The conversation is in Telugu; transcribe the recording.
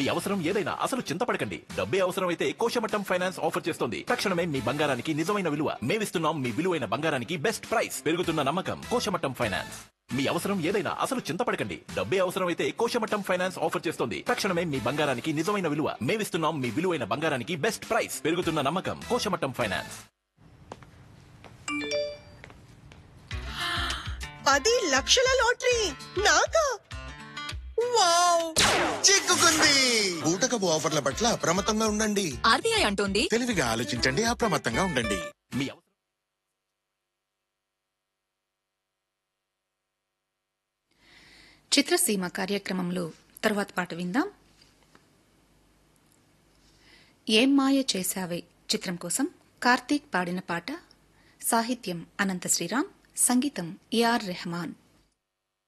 మీ అవసరం ఏదైనా అసలు చింతపడకండి డబ్బే అవసరం అయితే కోశమట్టం ఫైనాన్స్ ఆఫర్ చేస్తోంది తక్షణమే మీ బంగారానికి నిజమైన విలువ మేమిస్తున్నాం మీ విలువైన బంగారానికి బెస్ట్ ప్రైస్ పెరుగుతున్న నమ్మకం కోశమట్టం ఫైనాన్స్ మీ అవసరం ఏదైనా అసలు చింతపడకండి డబ్బే అవసరం అయితే కోశమట్టం ఫైనాన్స్ ఆఫర్ చేస్తోంది తక్షణమే మీ బంగారానికి నిజమైన విలువ మేమిస్తున్నాం మీ విలువైన బంగారానికి బెస్ట్ ప్రైస్ పెరుగుతున్న నమ్మకం కోశమట్టం ఫైనాన్స్ పది లక్షల లాటరీ నాకా వావ్ చిక్కుకుంది బూటకపు ఆఫర్ల పట్ల అప్రమత్తంగా ఉండండి ఆర్బీఐ అంటోంది తెలివిగా ఆలోచించండి అప్రమత్తంగా ఉండండి మీ అవసరం చిత్రసీమ కార్యక్రమంలో తరువాత పాట విందాం ఏం మాయ చేశావే చిత్రం కోసం కార్తీక్ పాడిన పాట సాహిత్యం అనంత శ్రీరామ్ సంగీతం ఏఆర్ రెహమాన్